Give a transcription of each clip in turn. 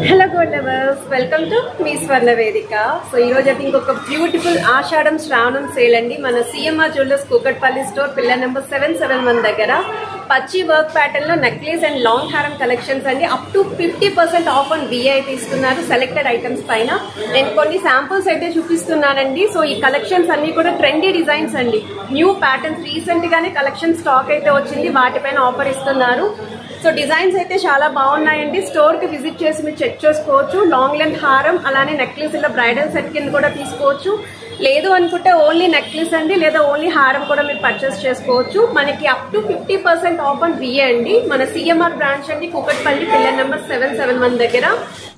hello good lovers welcome to మీ Swarna Vedika so ఈ రోజు అయితే ఇంకొక బ్యూటిఫుల్ ఆషాఢం శ్రావణం సేల్ అండి మన CMR jewellers Kukatpally store pillar number seven seven one దగ్గర పచ్చి వర్క్ ప్యాటర్న్ లో నెక్లెస్ అండ్ లాంగ్ హారం కలెక్షన్స్ అండి up to fifty percent off on VA అయితే ఇస్తున్నారు సెలెక్టెడ్ ఐటమ్స్ పైన నేను కొన్ని శాంపుల్స్ అయితే చూపిస్తున్నానండి సో ఈ కలెక్షన్స్ అన్ని కూడా ట్రెండీ డిజైన్స్ అండి న్యూ ప్యాటర్న్స్ రీసెంట్ గానే కలెక్షన్ స్టాక్ అయితే వచ్చింది వాటిపైన ఆఫర్ ఇస్తున్నారు సో డిజైన్స్ అయితే చాలా బాగున్నాయండి స్టోర్ కి విజిట్ చేసి మీరు చెక్ చేసుకోవచ్చు లాంగ్ లెంత్ హారం అలానే నెక్లెస్ ఇలా బ్రైడల్ సెట్ కింద కూడా తీసుకోవచ్చు లేదు అనుకుంటే ఓన్లీ నెక్లెస్ అండి లేదా ఓన్లీ హారం కూడా మీరు పర్చేస్ చేసుకోవచ్చు మనకి up to fifty percent off అని బిఏ అండి మన సిఎంఆర్ బ్రాంచ్ అండి Kukatpally pillar number seven seven one దగ్గర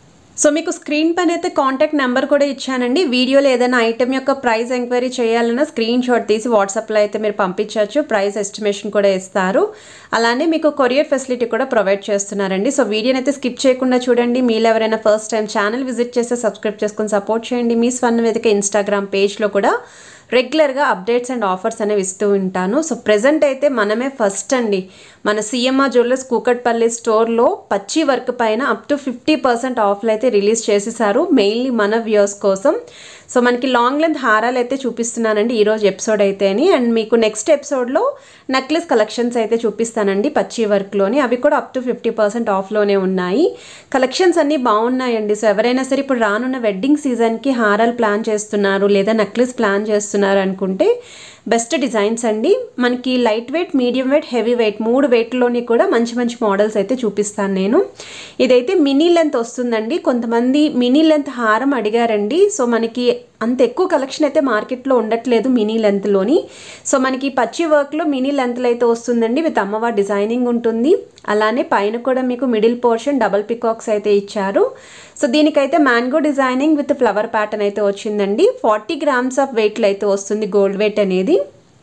సో మీకు స్క్రీన్ పైన అయితే కాంటాక్ట్ నెంబర్ కూడా ఇచ్చానండి వీడియోలో ఏదైనా ఐటెం యొక్క ప్రైస్ ఎంక్వైరీ చేయాలన్నా స్క్రీన్ షాట్ తీసి వాట్సాప్లో అయితే మీరు పంపించవచ్చు ప్రైస్ ఎస్టిమేషన్ కూడా ఇస్తారు అలానే మీకు కొరియర్ ఫెసిలిటీ కూడా ప్రొవైడ్ చేస్తున్నారండి సో వీడియోని అయితే స్కిప్ చేయకుండా చూడండి మీరు ఎవరైనా ఫస్ట్ టైం ఛానల్ విజిట్ చేస్తే సబ్స్క్రైబ్ చేసుకొని సపోర్ట్ చేయండి మీ స్వన్న వేదిక ఇన్స్టాగ్రామ్ పేజ్లో కూడా రెగ్యులర్గా అప్డేట్స్ అండ్ ఆఫర్స్ అనేవి ఇస్తూ ఉంటాను సో ప్రజెంట్ అయితే మనమే ఫస్ట్ అండి మన సిఎంఆర్ జ్యువెలర్స్ కూకట్పల్లి స్టోర్లో పచ్చి వర్క్ పైన అప్ టు ఫిఫ్టీ పర్సెంట్ ఆఫ్లు అయితే రిలీజ్ చేసేసారు మెయిన్లీ మన వ్యూస్ కోసం సో మనకి లాంగ్ లెంత్ హారాలు అయితే చూపిస్తున్నానండి ఈరోజు ఎపిసోడ్ అయితేని అండ్ మీకు నెక్స్ట్ ఎపిసోడ్లో నెక్లెస్ కలెక్షన్స్ అయితే చూపిస్తానండి పచ్చి వర్క్లోని అవి కూడా అప్ టు ఫిఫ్టీ పర్సెంట్ ఆఫ్లోనే ఉన్నాయి కలెక్షన్స్ అన్నీ బాగున్నాయండి సో ఎవరైనా సరే ఇప్పుడు రానున్న వెడ్డింగ్ సీజన్కి హారాలు ప్లాన్ చేస్తున్నారు లేదా నెక్లెస్ ప్లాన్ చేస్తున్నారు అనుకుంటే బెస్ట్ డిజైన్స్ అండి మనకి light weight medium weight heavy weight మూడు వెయిట్లోని కూడా మంచి మంచి మోడల్స్ అయితే చూపిస్తాను నేను ఇదైతే మినీ లెంత్ వస్తుందండి కొంతమంది మినీ లెంత్ హారం అడిగారండి సో మనకి అంత ఎక్కువ కలెక్షన్ అయితే మార్కెట్లో ఉండట్లేదు మినీ లెంత్లోని సో మనకి పచ్చి వర్క్లో మినీ లెంత్లో అయితే వస్తుందండి విత్ అమ్మవారి డిజైనింగ్ ఉంటుంది అలానే పైన కూడా మీకు మిడిల్ పోర్షన్ డబల్ పికాక్స్ అయితే ఇచ్చారు సో దీనికైతే mango designing with flower pattern అయితే వచ్చిందండి ఫార్టీ గ్రామ్స్ ఆఫ్ వెయిట్లో అయితే వస్తుంది గోల్డ్ వెయిట్ అనేది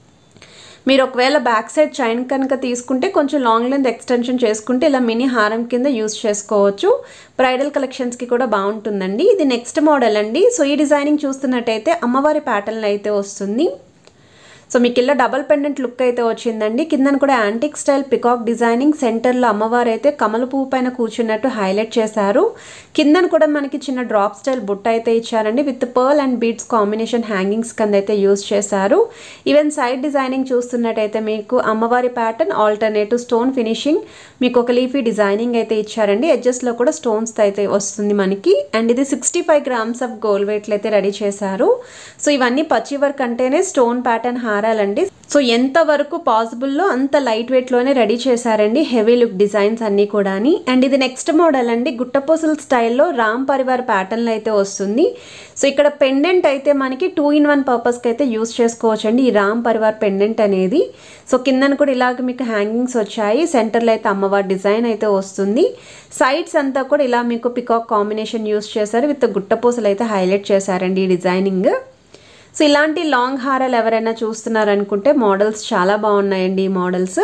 మీరు ఒకవేళ బ్యాక్ సైడ్ చైన్ కనుక తీసుకుంటే కొంచెం లాంగ్ లెంత్ ఎక్స్టెన్షన్ చేసుకుంటే ఇలా మినీ హారం కింద యూస్ చేసుకోవచ్చు బ్రైడల్ కలెక్షన్స్కి కూడా బాగుంటుందండి ఇది నెక్స్ట్ మోడల్ అండి సో ఈ డిజైనింగ్ చూస్తున్నట్టయితే అమ్మవారి ప్యాటర్న్ అయితే వస్తుంది సో మీకు ఇలా డబల్ పెండెంట్ లుక్ అయితే వచ్చిందండి కిందన కూడా యాంటిక్ స్టైల్ పికాక్ డిజైనింగ్ సెంటర్లో అమ్మవారు అయితే కమల పువ్వు పైన కూర్చున్నట్టు హైలైట్ చేశారు కిందన కూడా మనకి చిన్న డ్రాప్ స్టైల్ బుట్ట అయితే ఇచ్చారండి with pearl and beads combination hangings కింద అయితే యూజ్ చేశారు ఈవెన్ సైడ్ డిజైనింగ్ చూస్తున్నట్టయితే మీకు అమ్మవారి ప్యాటర్న్ ఆల్టర్నేటివ్ స్టోన్ ఫినిషింగ్ మీకు ఒక లీఫీ డిజైనింగ్ అయితే ఇచ్చారండి ఎడ్జస్ట్లో కూడా స్టోన్స్ అయితే వస్తుంది మనకి అండ్ ఇది sixty five grams of gold వెయిట్లు అయితే రెడీ చేశారు సో ఇవన్నీ పచ్చి వర్క్ అంటేనే స్టోన్ ప్యాటర్న్ హారాలండి సో ఎంత వరకు పాసిబుల్లో అంత లైట్ వెయిట్లోనే రెడీ చేశారండి హెవీ లుక్ డిజైన్స్ అన్నీ కూడా అండ్ ఇది నెక్స్ట్ మోడల్ అండి గుట్టపూసల స్టైల్లో రామ్ పరివార్ ప్యాటర్న్లో అయితే వస్తుంది సో ఇక్కడ పెండెంట్ అయితే మనకి టూ ఇన్ వన్ పర్పస్కి అయితే యూస్ చేసుకోవచ్చు అండి ఈ రామ్ పరివార్ పెండెంట్ అనేది సో కిందన కూడా ఇలాగ మీకు హ్యాంగింగ్స్ వచ్చాయి సెంటర్లో అయితే అమ్మవారి డిజైన్ అయితే వస్తుంది సైడ్స్ అంతా కూడా ఇలా మీకు పికాక్ కాంబినేషన్ యూస్ చేశారు విత్ గుట్టపూసలు అయితే హైలైట్ చేశారండి ఈ డిజైనింగ్ సో ఇలాంటి లాంగ్ హారాలు ఎవరైనా చూస్తున్నారనుకుంటే మోడల్స్ చాలా బాగున్నాయండి ఈ మోడల్స్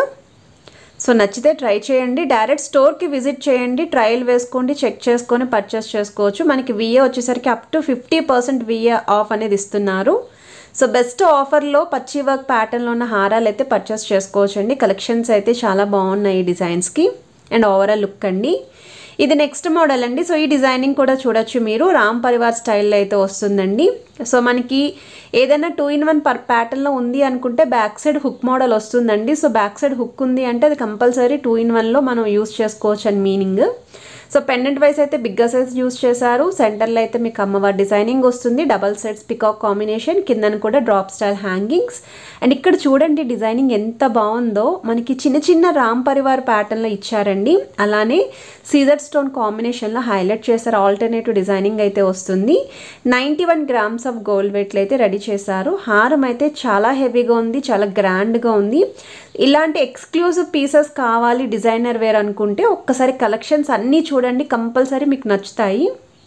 సో నచ్చితే ట్రై చేయండి డైరెక్ట్ స్టోర్కి విజిట్ చేయండి ట్రయల్ వేసుకోండి చెక్ చేసుకొని పర్చేస్ చేసుకోవచ్చు మనకి విఏ వచ్చేసరికి up to fifty percent VA off అనేది ఇస్తున్నారు సో బెస్ట్ ఆఫర్లో పచ్చి వర్క్ ప్యాటర్న్లో ఉన్న హారాలు అయితే పర్చేస్ చేసుకోవచ్చు అండి కలెక్షన్స్ అయితే చాలా బాగున్నాయి ఈ డిజైన్స్కి అండ్ ఓవరాల్ లుక్ అండి ఇది నెక్స్ట్ మోడల్ అండి సో ఈ డిజైనింగ్ కూడా చూడొచ్చు మీరు రామ్ పరివార్ స్టైల్లో అయితే వస్తుందండి సో మనకి ఏదైనా టూ ఇన్ వన్ పర్ ప్యాటర్న్లో ఉంది అనుకుంటే బ్యాక్ సైడ్ హుక్ మోడల్ వస్తుందండి సో బ్యాక్ సైడ్ హుక్ ఉంది అంటే అది కంపల్సరీ టూ ఇన్ వన్లో మనం యూస్ చేసుకోవచ్చు అని మీనింగ్ సో పెండెంట్ వైస్ అయితే బిగ్గర్ సైజ్ యూస్ చేశారు సెంటర్లో అయితే మీకు అమ్మవారి డిజైనింగ్ వస్తుంది డబల్ సైడ్స్ పికాక్ కాంబినేషన్ కిందన కూడా డ్రాప్ స్టైల్ హ్యాంగింగ్స్ అండ్ ఇక్కడ చూడండి డిజైనింగ్ ఎంత బాగుందో మనకి చిన్న చిన్న రామ్ పరివార్ ప్యాటర్న్లో ఇచ్చారండి అలానే సీజర్ స్టోన్ కాంబినేషన్లో హైలైట్ చేశారు ఆల్టర్నేటివ్ డిజైనింగ్ అయితే వస్తుంది ninety one grams of gold వెయిట్లు అయితే రెడీ చేశారు హారం అయితే చాలా హెవీగా ఉంది చాలా గ్రాండ్గా ఉంది ఇలాంటి ఎక్స్క్లూజివ్ పీసెస్ కావాలి డిజైనర్ వేర్ అనుకుంటే ఒక్కసారి కలెక్షన్స్ అన్నీ చూడండి కంపల్సరీ మీకు నచ్చుతాయి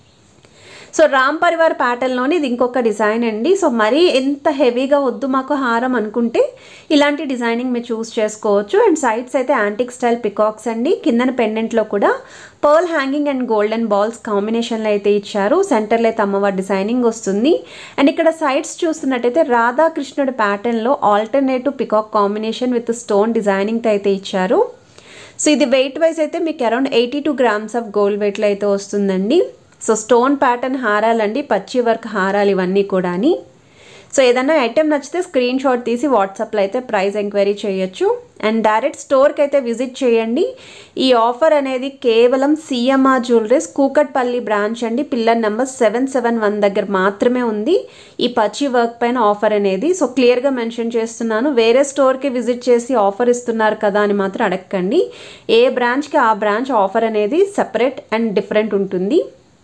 సో రామ్ పరివార్ ప్యాటర్న్లోని ఇది ఇంకొక డిజైన్ అండి సో మరీ ఎంత హెవీగా వద్దు మాకు హారం అనుకుంటే ఇలాంటి డిజైనింగ్ మీరు చూస్ చేసుకోవచ్చు అండ్ సైడ్స్ అయితే యాంటిక్ స్టైల్ పికాక్స్ అండి కిందన పెండెంట్లో కూడా pearl hanging and golden balls కాంబినేషన్లో అయితే ఇచ్చారు సెంటర్లో అయితే అమ్మవారి డిజైనింగ్ వస్తుంది అండ్ ఇక్కడ సైడ్స్ చూస్తున్నట్టయితే రాధాకృష్ణుడి ప్యాటర్న్లో alternative peacock combination with stone డిజైనింగ్తో అయితే ఇచ్చారు సో ఇది వెయిట్ వైజ్ అయితే మీకు around eighty two grams of gold వెయిట్లో అయితే వస్తుందండి సో స్టోన్ ప్యాటర్న్ హారాలండి పచ్చి వర్క్ హారాలు ఇవన్నీ కూడాని సో ఏదైనా ఐటెం నచ్చితే స్క్రీన్ షాట్ తీసి వాట్సాప్లో అయితే ప్రైస్ ఎంక్వైరీ చేయొచ్చు అండ్ డైరెక్ట్ స్టోర్కి అయితే విజిట్ చేయండి ఈ ఆఫర్ అనేది కేవలం సిఎంఆర్ జ్యువెలరీస్ కూకట్పల్లి బ్రాంచ్ అండి pillar number seven seven one దగ్గర మాత్రమే ఉంది ఈ పచ్చి వర్క్ పైన ఆఫర్ అనేది సో క్లియర్గా మెన్షన్ చేస్తున్నాను వేరే స్టోర్కి విజిట్ చేసి ఆఫర్ ఇస్తున్నారు కదా అని మాత్రం అడగండి ఏ బ్రాంచ్కి ఆ బ్రాంచ్ ఆఫర్ అనేది సెపరేట్ అండ్ డిఫరెంట్ ఉంటుంది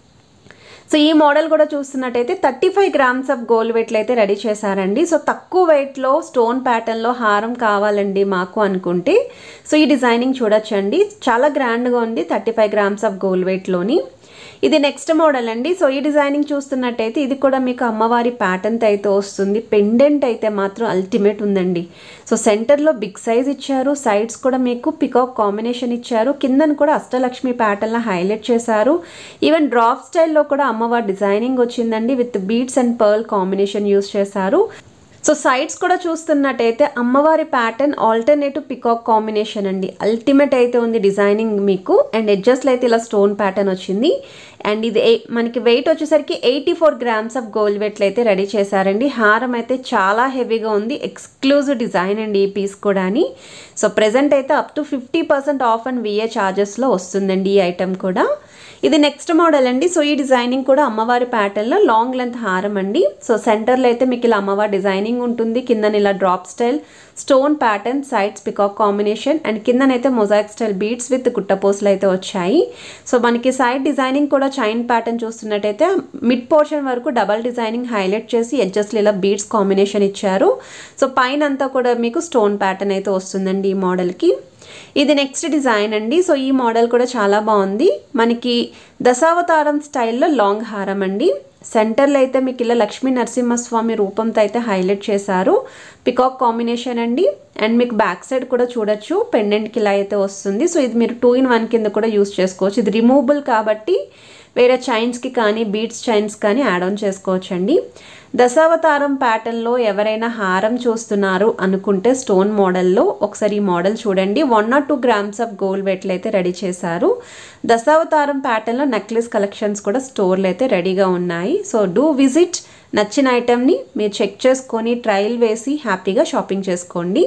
సో ఈ మోడల్ కూడా చూస్తున్నట్టయితే thirty five grams of gold వెయిట్లు అయితే రెడీ చేశారండి సో తక్కువ వెయిట్లో స్టోన్ ప్యాటర్న్లో హారం కావాలండి మాకు అనుకుంటే సో ఈ డిజైనింగ్ చూడొచ్చండి చాలా గ్రాండ్గా ఉంది thirty five grams of gold వెయిట్లోని ఇది నెక్స్ట్ మోడల్ అండి సో ఈ డిజైనింగ్ చూస్తున్నట్టయితే ఇది కూడా మీకు అమ్మవారి ప్యాటర్న్తో అయితే వస్తుంది పెండెంట్ అయితే మాత్రం అల్టిమేట్ ఉందండి సో సెంటర్లో బిగ్ సైజ్ ఇచ్చారు సైడ్స్ కూడా మీకు పికాక్ కాంబినేషన్ ఇచ్చారు కిందన కూడా అష్టలక్ష్మి ప్యాటర్న్లో హైలైట్ చేశారు ఈవెన్ డ్రాప్ స్టైల్లో కూడా అమ్మవారి డిజైనింగ్ వచ్చిందండి with beads and pearl combination use చేశారు సో సైడ్స్ కూడా చూస్తున్నట్టయితే అమ్మవారి ప్యాటర్న్ ఆల్టర్నేటివ్ పికాక్ కాంబినేషన్ అండి అల్టిమేట్ అయితే ఉంది డిజైనింగ్ మీకు అండ్ ఎడ్జస్ట్లో అయితే ఇలా స్టోన్ ప్యాటర్న్ వచ్చింది అండ్ ఇది ఏ- మనకి వెయిట్ వచ్చేసరికి eighty four grams of gold వెయిట్లు అయితే రెడీ చేశారండి హారం అయితే చాలా హెవీగా ఉంది ఎక్స్క్లూజివ్ డిజైన్ అండి ఈ పీస్ కూడా అని సో ప్రెజెంట్ అయితే up to fifty percent off and VA ఛార్జెస్లో వస్తుందండి ఈ ఐటెం కూడా ఇది నెక్స్ట్ మోడల్ అండి సో ఈ డిజైనింగ్ కూడా అమ్మవారి ప్యాటర్న్లో లాంగ్ లెంత్ హారం అండి సో సెంటర్లో అయితే మీకు ఇలా అమ్మవారి డిజైనింగ్ ఉంటుంది కిందన ఇలా drop style stone pattern sides peacock combination and కిందనైతే మొజాక్ స్టైల్ బీడ్స్ విత్ గుట్టపోసలు అయితే వచ్చాయి సో మనకి సైడ్ డిజైనింగ్ కూడా చైన్ ప్యాటర్న్ చూస్తున్నట్టయితే మిడ్ పోర్షన్ వరకు డబల్ డిజైనింగ్ హైలైట్ చేసి ఎడ్జస్ట్లో ఇలా బీడ్స్ కాంబినేషన్ ఇచ్చారు సో పైన అంతా కూడా మీకు స్టోన్ ప్యాటర్న్ అయితే వస్తుందండి ఈ మోడల్కి ఇది నెక్స్ట్ డిజైన్ అండి సో ఈ మోడల్ కూడా చాలా బాగుంది మనకి దశావతారం స్టైల్లో లాంగ్ హారం అండి సెంటర్లో అయితే మీకు ఇలా లక్ష్మీ నరసింహస్వామి రూపంతో అయితే హైలైట్ చేశారు పికాక్ కాంబినేషన్ అండి అండ్ మీకు బ్యాక్ సైడ్ కూడా చూడొచ్చు పెండెంట్కి ఇలా అయితే వస్తుంది సో ఇది మీరు టూ ఇన్ వన్ కింద కూడా యూస్ చేసుకోవచ్చు ఇది రిమూవబుల్ కాబట్టి వేరే చైన్స్కి కానీ బీడ్స్ చైన్స్ కానీ యాడ్ ఆన్ చేసుకోవచ్చండి దశావతారం ప్యాటర్న్లో ఎవరైనా హారం చూస్తున్నారు అనుకుంటే స్టోన్ మోడల్లో ఒకసారి ఈ మోడల్ చూడండి one nought two grams of gold వెట్లు అయితే రెడీ చేశారు దశావతారం ప్యాటర్న్లో నెక్లెస్ కలెక్షన్స్ కూడా స్టోర్లు అయితే రెడీగా ఉన్నాయి సో డూ విజిట్ నచ్చిన ఐటెంని మీరు చెక్ చేసుకొని ట్రయల్ వేసి హ్యాపీగా షాపింగ్ చేసుకోండి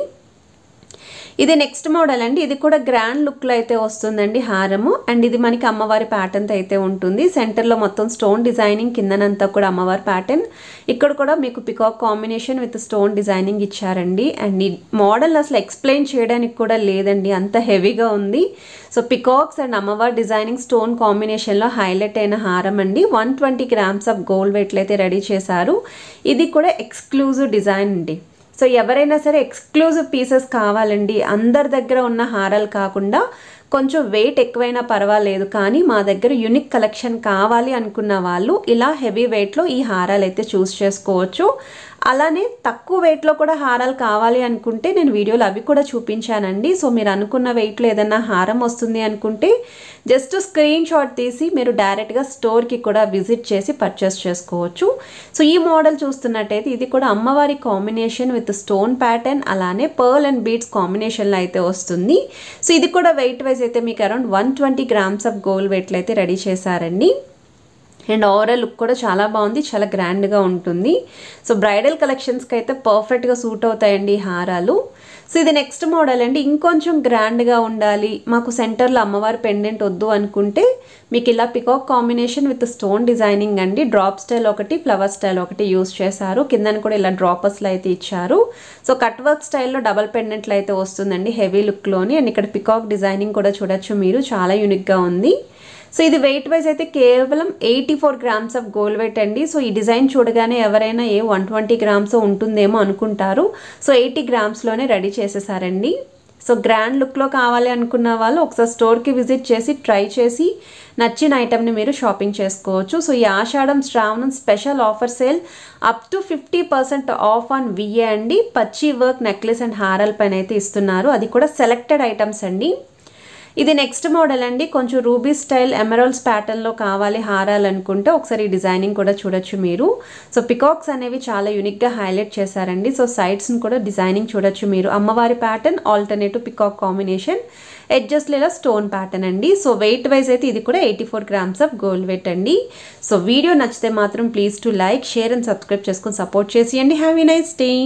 ఇది నెక్స్ట్ మోడల్ అండి ఇది కూడా గ్రాండ్ లుక్లో అయితే వస్తుందండి హారము అండ్ ఇది మనకి అమ్మవారి ప్యాటర్న్తో అయితే ఉంటుంది సెంటర్లో మొత్తం స్టోన్ డిజైనింగ్ కిందనంతా కూడా అమ్మవారి ప్యాటర్న్ ఇక్కడ కూడా మీకు peacock combination with stone designing ఇచ్చారండి అండ్ ఈ మోడల్ అసలు ఎక్స్ప్లెయిన్ చేయడానికి కూడా లేదండి అంత హెవీగా ఉంది సో పికాక్స్ అండ్ అమ్మవారి డిజైనింగ్ స్టోన్ కాంబినేషన్లో హైలైట్ అయిన హారం అండి one twenty grams of gold వెయిట్లు అయితే రెడీ చేశారు ఇది కూడా ఎక్స్క్లూజివ్ డిజైన్ అండి సో ఎవరైనా సరే ఎక్స్క్లూజివ్ పీసెస్ కావాలండి అందరి దగ్గర ఉన్న హారాలు కాకుండా కొంచెం వెయిట్ ఎక్కువైనా పర్వాలేదు కానీ మా దగ్గర యునిక్ కలెక్షన్ కావాలి అనుకున్న వాళ్ళు ఇలా హెవీ వెయిట్లో ఈ హారాలు అయితే చూస్ చేసుకోవచ్చు అలానే తక్కువ వెయిట్లో కూడా హారాలు కావాలి అనుకుంటే నేను వీడియోలో అవి కూడా చూపించానండి సో మీరు అనుకున్న వెయిట్లో ఏదైనా హారం వస్తుంది అనుకుంటే జస్ట్ స్క్రీన్ షాట్ తీసి మీరు డైరెక్ట్గా స్టోర్కి కూడా విజిట్ చేసి పర్చేస్ చేసుకోవచ్చు సో ఈ మోడల్ చూస్తున్నట్టయితే ఇది కూడా అమ్మవారి కాంబినేషన్ విత్ స్టోన్ ప్యాటర్న్ అలానే పర్ల్ అండ్ బీడ్స్ కాంబినేషన్లో అయితే వస్తుంది సో ఇది కూడా వెయిట్ వైజ్ అయితే మీకు around one twenty grams of gold వెయిట్లు అయితే రెడీ చేశారండి అండ్ ఓవరాల్ లుక్ కూడా చాలా బాగుంది చాలా గ్రాండ్గా ఉంటుంది సో బ్రైడల్ కలెక్షన్స్కి అయితే పర్ఫెక్ట్గా సూట్ అవుతాయండి ఈ హారాలు సో ఇది నెక్స్ట్ మోడల్ అండి ఇంకొంచెం గ్రాండ్గా ఉండాలి మాకు సెంటర్లో అమ్మవారి పెండెంట్ వద్దు అనుకుంటే మీకు ఇలా peacock combination with stone designing అండి డ్రాప్ స్టైల్ ఒకటి ఫ్లవర్ స్టైల్ ఒకటి యూస్ చేశారు కిందన కూడా ఇలా డ్రాపర్స్లో అయితే ఇచ్చారు సో కట్ వర్క్ స్టైల్లో డబల్ పెండెంట్లు అయితే వస్తుందండి హెవీ లుక్లోని అండ్ ఇక్కడ పికాక్ డిజైనింగ్ కూడా చూడొచ్చు మీరు చాలా యూనిక్గా ఉంది సో ఇది వెయిట్ వైజ్ అయితే కేవలం eighty four grams of gold weight అండి సో ఈ డిజైన్ చూడగానే ఎవరైనా ఏ వన్ ట్వంటీ గ్రామ్స్ ఉంటుందేమో అనుకుంటారు సో ఎయిటీ గ్రామ్స్లోనే రెడీ చేసేసారండి సో గ్రాండ్ లుక్లో కావాలి అనుకున్న వాళ్ళు ఒకసారి స్టోర్కి విజిట్ చేసి ట్రై చేసి నచ్చిన ఐటెంని మీరు షాపింగ్ చేసుకోవచ్చు సో ఈ Ashadham Shravanam special offer sale up to fifty percent off on VA అండి పచ్చి వర్క్ నెక్లెస్ అండ్ హారాల పైన అయితే ఇస్తున్నారు అది కూడా సెలెక్టెడ్ ఐటమ్స్ అండి ఇది నెక్స్ట్ మోడల్ అండి కొంచెం రూబీ స్టైల్ ఎమరాల్డ్స్ ప్యాటర్న్లో కావాలి హారాలు అనుకుంటే ఒకసారి ఈ డిజైనింగ్ కూడా చూడొచ్చు మీరు సో పికాక్స్ అనేవి చాలా యూనిక్గా హైలైట్ చేశారండి సో సైడ్స్ని కూడా డిజైనింగ్ చూడొచ్చు మీరు అమ్మవారి ప్యాటర్న్ ఆల్టర్నేటివ్ పికాక్ కాంబినేషన్ ఎడ్జస్ట్ లేదా స్టోన్ ప్యాటర్న్ అండి సో వెయిట్ వైజ్ అయితే ఇది కూడా eighty four grams of gold weight అండి సో వీడియో నచ్చితే మాత్రం please to like share and subscribe చేసుకొని సపోర్ట్ చేసి అండి హ్యావీ నైస్ డే